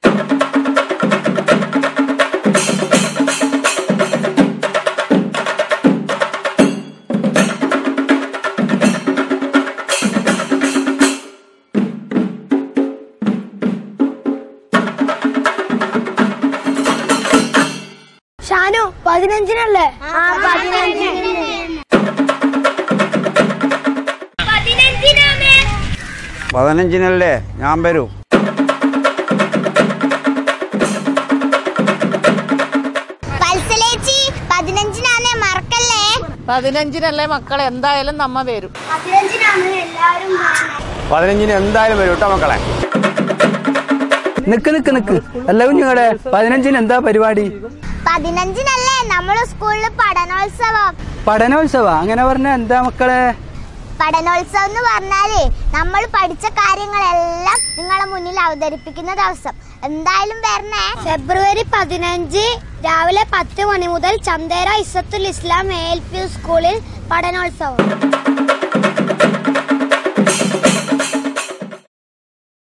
ഷാനു പതിനഞ്ചിനല്ലേ ആ പതിനഞ്ചിന് പതിനഞ്ചിനല്ലേ ഞാൻ വരൂ വത്സലേച്ചി പതിനഞ്ചിനാണ് മറക്കല്ലേ പതിനഞ്ചിനല്ലേ മക്കളെ എന്തായാലും നമ്മ വരും പതിനഞ്ചിനാണ് എല്ലാവരും പതിനഞ്ചിന് എന്തായാലും വരും കേട്ടോ മക്കളെ നിക്ക് നിക്ക് നിക്ക് അല്ല കുഞ്ഞുങ്ങളെ പതിനഞ്ചിന് എന്താ പരിപാടി പതിനഞ്ചിനല്ലേ നമ്മുടെ സ്കൂളിൽ പഠനോത്സവം പഠനോത്സവ അങ്ങനെ പറഞ്ഞ എന്താ മക്കളെ പഠനോത്സവം എന്ന് പറഞ്ഞാല് നമ്മൾ പഠിച്ച കാര്യങ്ങളെല്ലാം നിങ്ങളെ മുന്നിൽ അവതരിപ്പിക്കുന്ന ദിവസം എന്തായാലും വരണേ ഫെബ്രുവരി പതിനഞ്ച് രാവിലെ പത്ത് മണി മുതൽ Chandera Izzathul Islam A L P സ്കൂളിൽ പഠനോത്സവം